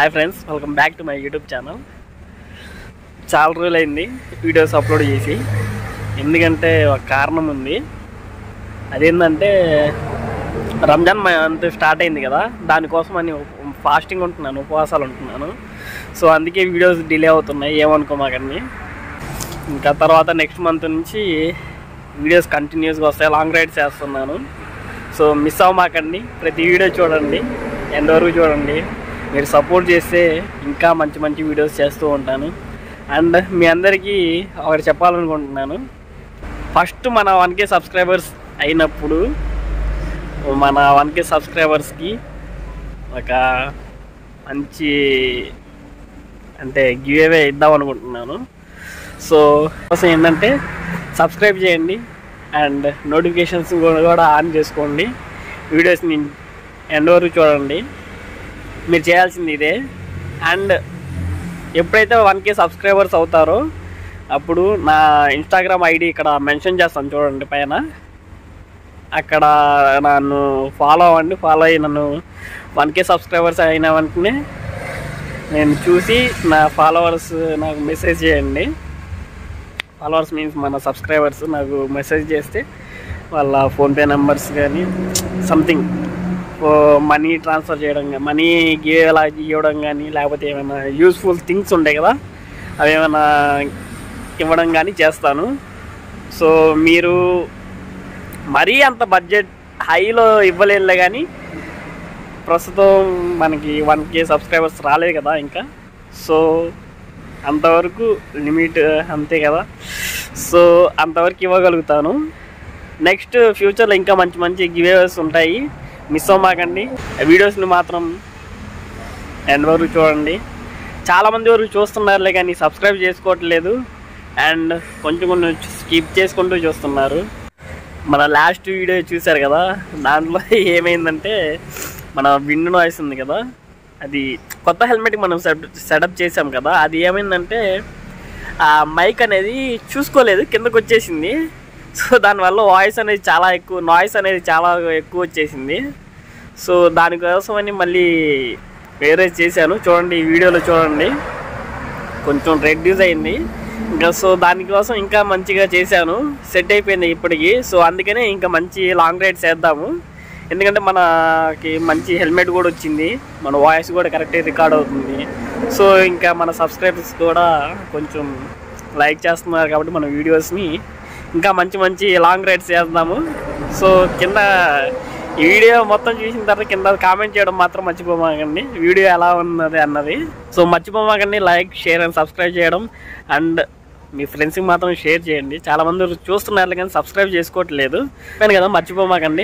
hi friends welcome back to my YouTube channel చాలా రోజులైంది videos upload చేసి ఎందుకంటే ఒక కారణం ఉంది అదేంటంటే రంజాన్ మంత్ స్టార్ట్ అయింది కదా దానికోసం అని ఫాస్టింగ్ ఉంటున్నాను ఉపవాసాలు ఉంటున్నాను సో అందుకే వీడియోస్ డిలే అవుతున్నాయి ఏమనుకోమాకండి ఇంకా తర్వాత నెక్స్ట్ మంత్ నుంచి వీడియోస్ కంటిన్యూస్గా వస్తాయి లాంగ్ రైడ్స్ చేస్తున్నాను సో మిస్ అవ్వమాకండి ప్రతి వీడియో చూడండి ఎండ్ వరకు చూడండి మీరు సపోర్ట్ చేస్తే ఇంకా మంచి మంచి వీడియోస్ చేస్తూ ఉంటాను అండ్ మీ అందరికీ ఒకటి చెప్పాలనుకుంటున్నాను ఫస్ట్ మన వన్ కే సబ్స్క్రైబర్స్ అయినప్పుడు మన వన్ కే సబ్స్క్రైబర్స్కి ఒక మంచి అంటే గివ్ అవే ఇద్దాం అనుకుంటున్నాను సో కోసం ఏంటంటే సబ్స్క్రైబ్ చేయండి అండ్ నోటిఫికేషన్స్ కూడా ఆన్ చేసుకోండి వీడియోస్ని ఎండ్ వరకు చూడండి మీరు చేయాల్సింది ఇదే అండ్ ఎప్పుడైతే వన్ కే సబ్స్క్రైబర్స్ అవుతారో అప్పుడు నా ఇన్స్టాగ్రామ్ ఐడి ఇక్కడ మెన్షన్ చేస్తాను చూడండి పైన అక్కడ నన్ను ఫాలో అవ్వండి ఫాలో అయ్యి నన్ను వన్ కే సబ్స్క్రైబర్స్ అయిన వెంటనే నేను చూసి నా ఫాలోవర్స్ నాకు మెసేజ్ చేయండి ఫాలోవర్స్ మీన్స్ మన సబ్స్క్రైబర్స్ నాకు మెసేజ్ చేస్తే వాళ్ళ ఫోన్పే నెంబర్స్ కానీ సంథింగ్ మనీ ట్రాన్స్ఫర్ చేయడం కానీ మనీ ఎలా ఇవ్వడం కానీ లేకపోతే ఏమైనా యూస్ఫుల్ థింగ్స్ ఉంటాయి కదా అవి ఏమైనా ఇవ్వడం కానీ చేస్తాను సో మీరు మరీ అంత బడ్జెట్ హైలో ఇవ్వలేదులే కానీ ప్రస్తుతం మనకి వన్ కే సబ్స్క్రైబర్స్ రాలేదు కదా ఇంకా సో అంతవరకు లిమిట్ అంతే కదా సో అంతవరకు ఇవ్వగలుగుతాను నెక్స్ట్ ఫ్యూచర్లో ఇంకా మంచి మంచి గివేవర్స్ ఉంటాయి మిస్ అవ్వమాకండి వీడియోస్ని మాత్రం ఎండ్ వరకు చూడండి చాలామంది వరకు చూస్తున్నారులే కానీ సబ్స్క్రైబ్ చేసుకోవట్లేదు అండ్ కొంచెం కొంచెం స్కిప్ చేసుకుంటూ చూస్తున్నారు మన లాస్ట్ వీడియో చూశారు కదా దాంట్లో ఏమైందంటే మన విండ్ నాయిస్ ఉంది కదా అది కొత్త హెల్మెట్ మనం సెట్ సెటప్ చేసాం కదా అది ఏమైందంటే ఆ మైక్ అనేది చూసుకోలేదు కిందకు వచ్చేసింది సో దానివల్ల వాయిస్ అనేది చాలా ఎక్కువ నాయిస్ అనేది చాలా ఎక్కువ వచ్చేసింది సో దానికోసమని మళ్ళీ వేరే చేశాను చూడండి ఈ వీడియోలో చూడండి కొంచెం రెడ్యూస్ అయింది ఇంకా సో దానికోసం ఇంకా మంచిగా చేశాను సెట్ అయిపోయింది ఇప్పటికి సో అందుకనే ఇంకా మంచి లాంగ్ రైడ్ చేద్దాము ఎందుకంటే మనకి మంచి హెల్మెట్ కూడా వచ్చింది మన వాయిస్ కూడా కరెక్ట్గా రికార్డ్ అవుతుంది సో ఇంకా మన సబ్స్క్రైబర్స్ కూడా కొంచెం లైక్ చేస్తున్నారు కాబట్టి మన వీడియోస్ని ఇంకా మంచి మంచి లాంగ్ రైడ్స్ చేద్దాము సో కింద ఈ వీడియో మొత్తం చూసిన తర్వాత కింద కామెంట్ చేయడం మాత్రం మర్చిపోమాకండి వీడియో ఎలా ఉన్నది అన్నది సో మర్చిపోమాకండి లైక్ షేర్ అండ్ సబ్స్క్రైబ్ చేయడం అండ్ మీ ఫ్రెండ్స్కి మాత్రం షేర్ చేయండి చాలామంది చూస్తున్నారు కానీ సబ్స్క్రైబ్ చేసుకోవట్లేదు కానీ కదా మర్చిపోమాకండి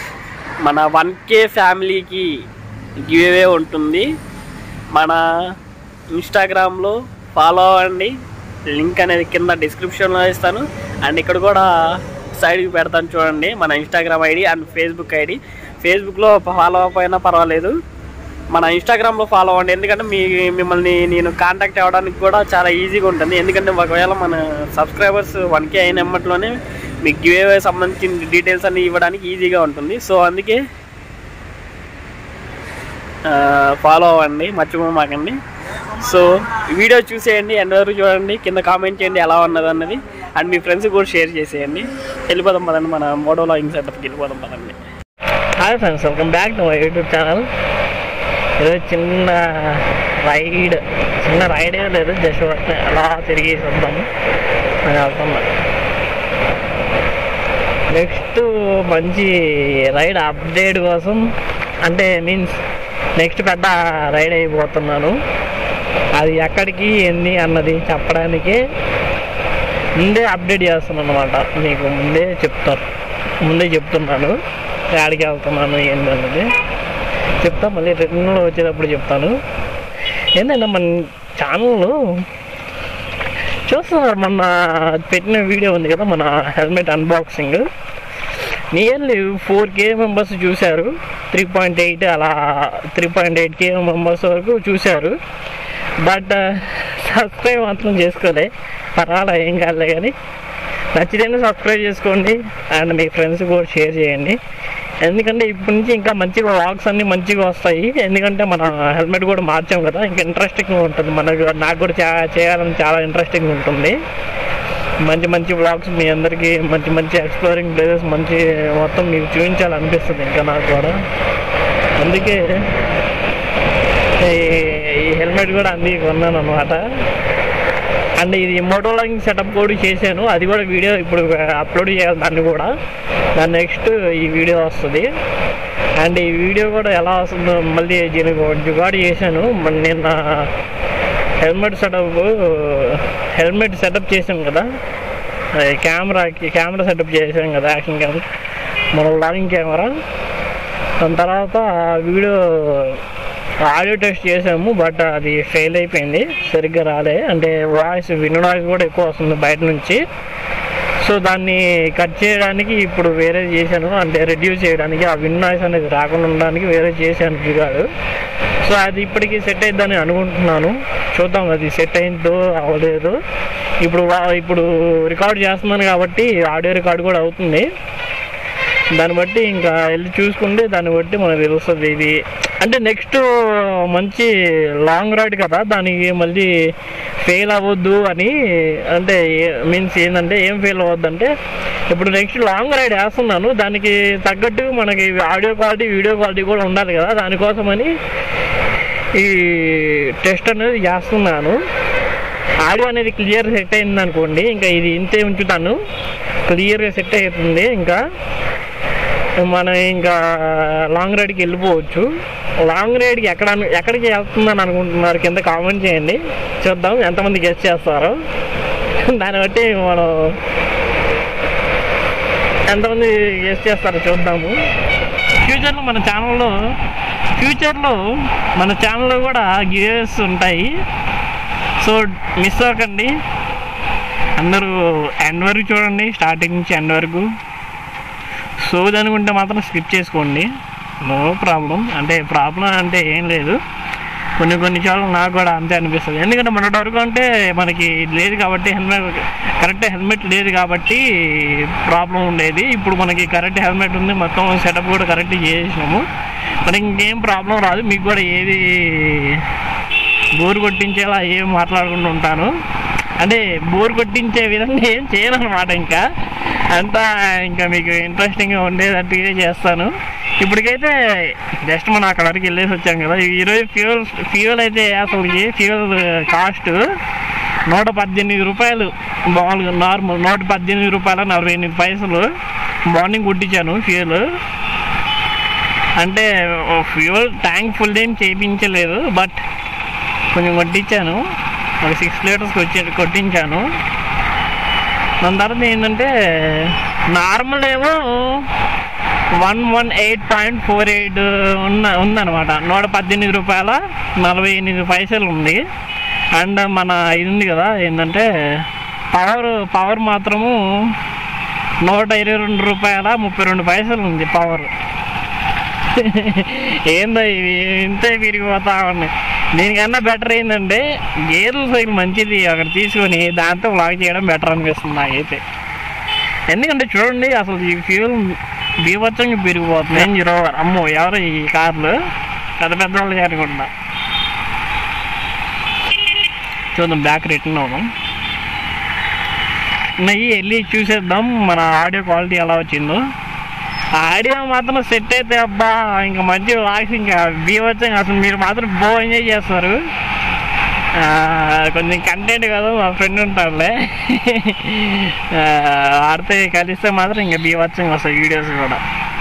మన వన్ కే ఫ్యామిలీకి గివ్ అవే ఉంటుంది మన ఇన్స్టాగ్రామ్లో ఫాలో అవ్వండి లింక్ అనేది కింద డిస్క్రిప్షన్లో ఇస్తాను అండ్ ఇక్కడ కూడా సైడ్కి పెడతాను చూడండి మన Instagram ID and Facebook ID ఫేస్బుక్లో ఫాలో అవ్వకపోయినా పర్వాలేదు మన ఇన్స్టాగ్రామ్లో ఫాలో అవ్వండి ఎందుకంటే మీ మిమ్మల్ని నేను కాంటాక్ట్ అవ్వడానికి కూడా చాలా ఈజీగా ఉంటుంది ఎందుకంటే ఒకవేళ మన సబ్స్క్రైబర్స్ వన్ కే అయిన ఎమ్మట్లోనే మీకు గివ్ సంబంధించిన డీటెయిల్స్ అన్ని ఇవ్వడానికి ఈజీగా ఉంటుంది సో అందుకే ఫాలో అవ్వండి మర్చిపోమాకండి సో వీడియో చూసేయండి ఎండ్ వరకు చూడండి కింద కామెంట్ చేయండి ఎలా ఉన్నది అన్నది అండ్ మీ ఫ్రెండ్స్ కూడా షేర్ చేసేయండి వెళ్ళిపోదాం పదండి మన మోడో లాగింగ్ సెటప్కి వెళ్ళిపోదాం పదండి hi friends welcome back to my YouTube channel ఏదో చిన్న రైడ్ చిన్న రైడ్ ఏం లేదు జస్ట్ అలా తిరిగి వద్దాము అని వెళ్తున్నా నెక్స్ట్ మంచి రైడ్ అప్డేట్ కోసం అంటే మీన్స్ నెక్స్ట్ పెద్ద రైడ్ అయిపోతున్నాను అది ఎక్కడికి ఏంది అన్నది చెప్పడానికి ముందే అప్డేట్ చేస్తున్నాను అనమాట మీకు ముందే చెప్తాను ముందే చెప్తున్నాను ఎక్కడికి వెళ్తున్నాను ఏంటి అన్నది చెప్తా మళ్ళీ రిటర్న్లో వచ్చేటప్పుడు చెప్తాను ఏంటంటే మన ఛానల్లో చూస్తున్నారు మొన్న పెట్టిన వీడియో ఉంది కదా మన helmet unboxing nearly four K members చూశారు త్రీ పాయింట్ ఎయిట్ అలా three point eight K members వరకు చూశారు బట్ సబ్స్క్రైబ్ మాత్రం చేసుకోలే పర్వాలా ఏం కాదులే కానీ నచ్చితేనే సబ్స్క్రైబ్ చేసుకోండి అండ్ మీ ఫ్రెండ్స్ కూడా షేర్ చేయండి ఎందుకంటే ఇప్పటి నుంచి ఇంకా మంచిగా వ్లాగ్స్ అన్ని మంచిగా వస్తాయి ఎందుకంటే మన హెల్మెట్ కూడా మార్చాం కదా ఇంకా ఇంట్రెస్టింగ్ ఉంటుంది మనకు నాకు కూడా చా- చేయాలని చాలా ఇంట్రెస్టింగ్ ఉంటుంది మంచి మంచి వ్లాగ్స్ మీ అందరికీ మంచి మంచి ఎక్స్ప్లోరింగ్ ప్లేసెస్ మంచి మొత్తం మీకు చూపించాలనిపిస్తుంది ఇంకా నాకు కూడా అందుకే ఈ- ఈ హెల్మెట్ కూడా అందుకే కొన్నాను అనమాట అండ్ ఇది మోటోలాగింగ్ సెటప్ కూడా చేశాను అది కూడా వీడియో ఇప్పుడు అప్లోడ్ చేయాలి దాన్ని కూడా దాని నెక్స్ట్ ఈ వీడియో వస్తుంది అండ్ ఈ వీడియో కూడా ఎలా వస్తుందో మళ్ళీ దీనికి ఒక జుగాడు చేశాను మన నిన్న హెల్మెట్ సెటప్ హెల్మెట్ సెటప్ చేసాం కదా అది కెమెరాకి కెమెరా సెటప్ చేసాం కదా యాక్షన్ కెమెరా మన లాగింగ్ కెమెరా దాని తర్వాత వీడియో ఆడియో టెస్ట్ చేసాము బట్ అది ఫెయిల్ అయిపోయింది సరిగ్గా రాలే అంటే వాయిస్ విన్ వాయిస్ కూడా ఎక్కువ వస్తుంది బయట నుంచి సో దాన్ని కట్ చేయడానికి ఇప్పుడు వేరే చేశాను అంటే రెడ్యూస్ చేయడానికి ఆ విన్ నాయిస్ అనేది రాకుండా ఉండడానికి వేరే చేశాను జుగాడు సో అది ఇప్పటికీ సెట్ అయిద్దని అనుకుంటున్నాను చూద్దాం అది సెట్ అయిందో అవ్వలేదు ఇప్పుడు వా- ఇప్పుడు రికార్డ్ చేస్తున్నాను కాబట్టి ఆడియో రికార్డ్ కూడా అవుతుంది దాన్ని బట్టి ఇంకా వెళ్ళి చూసుకుంటే దాన్ని బట్టి మనకు తెలుస్తుంది ఇది అంటే నెక్స్ట్ మంచి లాంగ్ రైడ్ కదా దానికి మళ్ళీ ఫెయిల్ అవ్వద్దు అని అంటే మీన్స్ ఏంటంటే ఏం ఫెయిల్ అవ్వద్దు అంటే ఇప్పుడు నెక్స్ట్ లాంగ్ రైడ్ వేస్తున్నాను దానికి తగ్గట్టు మనకి ఆడియో క్వాలిటీ వీడియో క్వాలిటీ కూడా ఉండాలి కదా దానికోసమని ఈ టెస్ట్ అనేది చేస్తున్నాను ఆడియో అనేది క్లియర్ సెట్ అయింది అనుకోండి ఇంకా ఇది ఇంతే ఉంచుతాను క్లియర్గా సెట్ అవుతుంది ఇంకా మనం ఇంకా లాంగ్ రైడ్కి వెళ్ళిపోవచ్చు లాంగ్ రైడ్కి ఎక్కడ అను- ఎక్కడికి వెళ్తుందని అనుకుంటున్నారు కింద కామెంట్ చేయండి చూద్దాం ఎంతమంది గెస్ట్ చేస్తారో దాన్ని బట్టి మనం ఎంతమంది గెస్ట్ చేస్తారో చూద్దాము ఫ్యూచర్లో మన ఛానల్లో ఫ్యూచర్లో మన ఛానల్లో కూడా గివేస్ ఉంటాయి సో మిస్ అవ్వకండి అందరూ ఎండ్ వరకు చూడండి స్టార్టింగ్ నుంచి ఎండ్ వరకు సోది అనుకుంటే మాత్రం స్కిప్ చేసుకోండి నో ప్రాబ్లం అంటే ప్రాబ్లం అంటే ఏం లేదు కొన్ని కొన్ని చోట్ల నాకు కూడా అంతే అనిపిస్తుంది ఎందుకంటే మొన్నటి వరకు అంటే మనకి ఇది లేదు కాబట్టి హెల్మెట్ కరెక్ట్ హెల్మెట్ లేదు కాబట్టి ప్రాబ్లం ఉండేది ఇప్పుడు మనకి కరెక్ట్ హెల్మెట్ ఉంది మొత్తం సెటప్ కూడా కరెక్ట్ చేసినాము మనకి ఇంకేం ప్రాబ్లం రాదు మీకు కూడా ఏది బోర్ కొట్టించేలా ఏం మాట్లాడుకుంటూ ఉంటాను అంటే బోర్ కొట్టించే విధంగా ఏం చేయను అనమాట ఇంకా అంతా ఇంకా మీకు ఇంట్రెస్టింగ్గా ఉండేటట్టుగా చేస్తాను ఇప్పటికైతే జస్ట్ మనం అక్కడ వరకు వెళ్ళేసి వచ్చాం కదా ఈరోజు ఫ్యూల్ ఫ్యూల్ అయితే అసలు ఫ్యూల్ కాస్ట్ నూట పద్దెనిమిది రూపాయలు మామూలుగా నార్మల్ నూట పద్దెనిమిది రూపాయల నలభై ఎనిమిది పైసలు మార్నింగ్ కొట్టించాను ఫ్యూల్ అంటే ఫ్యూల్ ట్యాంక్ ఫుల్ ఏం చేయించలేదు బట్ కొంచెం కొట్టించాను ఒక సిక్స్ లీటర్స్ వచ్చి కొట్టించాను దాని తర్వాత ఏంటంటే నార్మల్ ఏమో one one eight point four eight ఉన్న ఉందన్నమాట నూట పద్దెనిమిది రూపాయల నలభై ఎనిమిది పైసలు ఉంది అండ్ మన ఇది ఉంది కదా ఏంటంటే పవర్ పవర్ మాత్రము నూట ఇరవై రెండు రూపాయల ముప్పై రెండు పైసలు ఉంది పవర్ ఏందో ఇవి ఇంతే విరిగిపోతా ఉన్నాయి దీనికన్నా బెటర్ ఏంటంటే గేర్ల సైకిల్ మంచిది అక్కడ తీసుకొని దాంతో వ్లాగ్ చేయడం బెటర్ అనిపిస్తుంది నాకైతే ఎందుకంటే చూడండి అసలు ఈ ఫ్యూల్ బీభత్సంగా పెరిగిపోతుంది ఏం జీరో అమ్మో ఎవరు ఈ కార్లు పెద్ద పెద్ద వాళ్ళు అనుకుంటా చూద్దాం బ్యాక్ రిటర్న్ అవుదాం నెయ్యి వెళ్ళి చూసేద్దాం మన ఆడియో క్వాలిటీ ఎలా వచ్చిందో ఆడియో మాత్రం సెట్ అయితే అబ్బా ఇంకా మంచి వాయిస్ ఇంకా బీవచ్చంగా అసలు మీరు మాత్రం బో ఎంజాయ్ చేస్తారు ఆ, కొంచెం కంటెంట్ కదా మా ఫ్రెండ్ ఉంటారులే ఆ, ఆడితే కలిస్తే మాత్రం ఇంకా బీవచ్చంగా వస్తాయి వీడియోస్ కూడా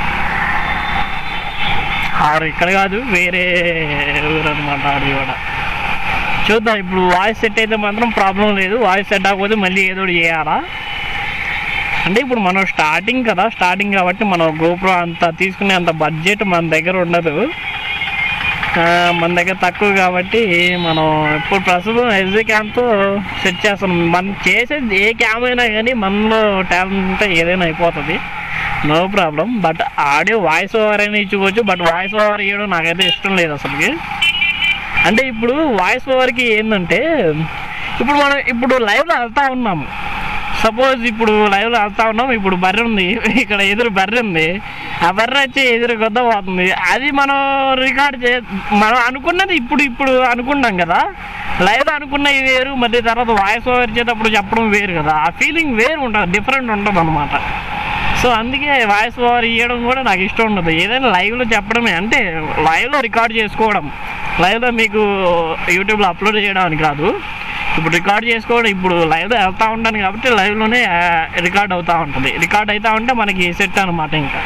ఆడు ఇక్కడ కాదు వేరే ఊరు అనమాట ఆడి కూడా చూద్దాం ఇప్పుడు వాయిస్ సెట్ అయితే మాత్రం ప్రాబ్లం లేదు వాయిస్ సెట్ అవ్వకపోతే మళ్ళీ ఏదో ఒకటి చేయాలా అంటే ఇప్పుడు మనం స్టార్టింగ్ కదా స్టార్టింగ్ కాబట్టి మనం గోప్రో అంత తీసుకునే అంత బడ్జెట్ మన దగ్గర ఉండదు ఆ, మన దగ్గర తక్కువ కాబట్టి మనం ఇప్పుడు ప్రస్తుతం ఎస్జీ క్యామ్తో సెట్ చేస్తాం మనం చేసేది ఏ క్యామ్ అయినా కానీ మనలో టాలెంట్ ఉంటే ఏదైనా అయిపోతుంది no problem but audio voice over అయినా ఇచ్చుకోవచ్చు బట్ వాయిస్ ఓవర్ ఇవ్వడం నాకైతే ఇష్టం లేదు అసలుకి అంటే ఇప్పుడు వాయిస్ ఓవర్కి ఏంటంటే ఇప్పుడు మనం ఇప్పుడు లైవ్లో వెళ్తా ఉన్నాము సపోజ్ ఇప్పుడు లైవ్లో వెళ్తా ఉన్నాం ఇప్పుడు బర్రె ఉంది ఇక్కడ ఎదురు బర్రె ఉంది ఆ బర్రె వచ్చి ఎదురు కొద్ద పోతుంది అది మనం రికార్డ్ చే మనం అనుకున్నది ఇప్పుడు ఇప్పుడు అనుకున్నాం కదా లైవ్ అనుకున్నవి వేరు మళ్ళీ తర్వాత వాయిస్ ఓవర్ చేసేటప్పుడు చెప్పడం వేరు కదా ఆ ఫీలింగ్ వేరు ఉంటుంది డిఫరెంట్ ఉంటుంది అనమాట సో అందుకే వాయిస్ ఓవర్ ఇవ్వడం కూడా నాకు ఇష్టం ఉండదు ఏదైనా లైవ్లో చెప్పడమే అంటే లైవ్లో రికార్డ్ చేసుకోవడం లైవ్లో మీకు యూట్యూబ్లో అప్లోడ్ చేయడానికి కాదు ఇప్పుడు రికార్డ్ చేసుకోవడం ఇప్పుడు లైవ్లో వెళ్తూ ఉంటాను కాబట్టి లైవ్లోనే రికార్డ్ అవుతూ ఉంటుంది రికార్డ్ అవుతూ ఉంటే మనకి సెట్ అనమాట ఇంకా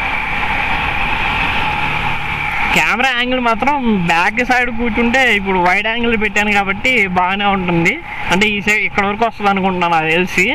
కెమెరా యాంగిల్ మాత్రం బ్యాక్ సైడ్ కూర్చుంటే ఇప్పుడు వైడ్ యాంగిల్ పెట్టాను కాబట్టి బాగానే ఉంటుంది అంటే ఈ సైడ్ ఇక్కడ వరకు వస్తుంది అనుకుంటున్నాను నాకు తెలిసి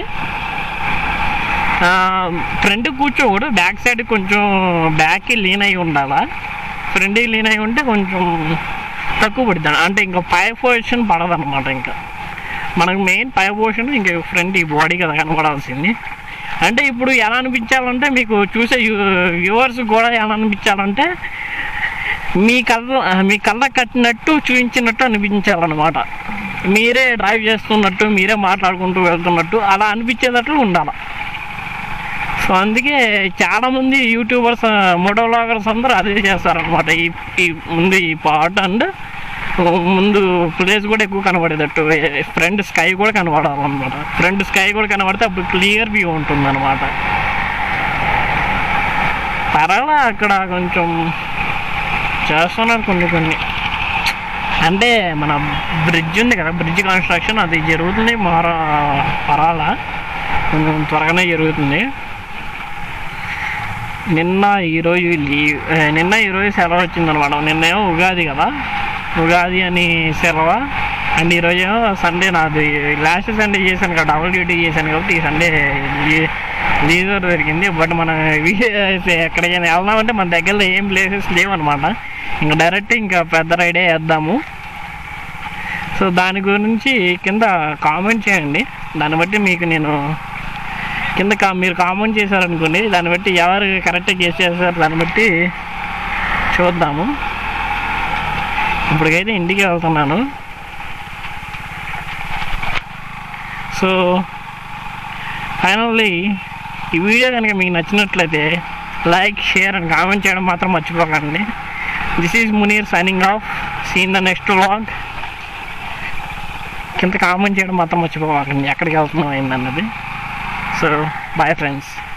ఫ్రంట్ కూర్చోకూడదు బ్యాక్ సైడ్ కొంచెం బ్యాక్కి లీన్ అయి ఉండాలా ఫ్రంట్కి లీన్ అయి ఉంటే కొంచెం తక్కువ పడుతుంది అంటే ఇంకా పై పొజిషన్ పడదు అనమాట ఇంకా మనకు మెయిన్ పై పొజిషన్ ఇంకా ఫ్రంట్ ఈ బాడీ కదా కనపడాల్సింది అంటే ఇప్పుడు ఎలా అనిపించాలంటే మీకు చూసే వ్యూవర్స్ కూడా ఎలా అనిపించాలంటే మీ కళ్ళ మీ కళ్ళ కట్టినట్టు చూపించినట్టు అనిపించాలన్నమాట మీరే డ్రైవ్ చేస్తున్నట్టు మీరే మాట్లాడుకుంటూ వెళ్తున్నట్టు అలా అనిపించేటట్లు ఉండాలి సో అందుకే చాలామంది యూట్యూబర్స్ మోటో వ్లాగర్స్ అందరూ అదే చేస్తారనమాట ఈ ఈ ముందు ఈ పాట్ అండ్ ముందు ప్లేస్ కూడా ఎక్కువ కనబడేటట్టు ఫ్రంట్ స్కై కూడా కనబడాలన్నమాట ఫ్రంట్ స్కై కూడా కనబడితే అప్పుడు క్లియర్ వ్యూ ఉంటుంది అనమాట పర్వాలా అక్కడ కొంచెం చేస్తున్నారు కొన్ని కొన్ని అంటే మన బ్రిడ్జ్ ఉంది కదా బ్రిడ్జ్ కన్స్ట్రక్షన్ అది జరుగుతుంది మారా పరాలా కొంచెం త్వరగానే జరుగుతుంది నిన్న ఈరోజు లీవ్ ఏ, నిన్న ఈరోజు సెలవు వచ్చిందనమాట నిన్నేమో ఉగాది కదా ఉగాది అని సెలవు అండ్ ఈరోజు ఏమో సండే నాది లాస్ట్ సండే చేశాను కదా డబుల్ డ్యూటీ చేశాను కాబట్టి ఈ సండే లీజర్ దొరికింది బట్ మనం ఎక్కడికైనా వెళ్దామంటే మన దగ్గరలో ఏం ప్లేసెస్ లేవన్నమాట ఇంకా డైరెక్ట్ ఇంకా పెద్ద రైడే వేద్దాము సో దాని గురించి కింద కామెంట్ చేయండి దాన్ని బట్టి మీకు నేను కింద కా మీరు కామెంట్ చేశారనుకోండి దాన్ని బట్టి ఎవరు కరెక్ట్గా గెస్ చేశారు దాన్ని బట్టి చూద్దాము ఇప్పటికైతే ఇంటికి వెళ్తున్నాను సో ఫైనల్లీ ఈ వీడియో కనుక మీకు నచ్చినట్లయితే లైక్ షేర్ అండ్ కామెంట్ చేయడం మాత్రం మర్చిపోకండి this is Munir signing off see in the next vlog కింద కామెంట్ చేయడం మాత్రం మర్చిపోకండి ఎక్కడికి వెళ్తున్నాం ఏందన్నది సో బాయ్ ఫ్రెండ్స్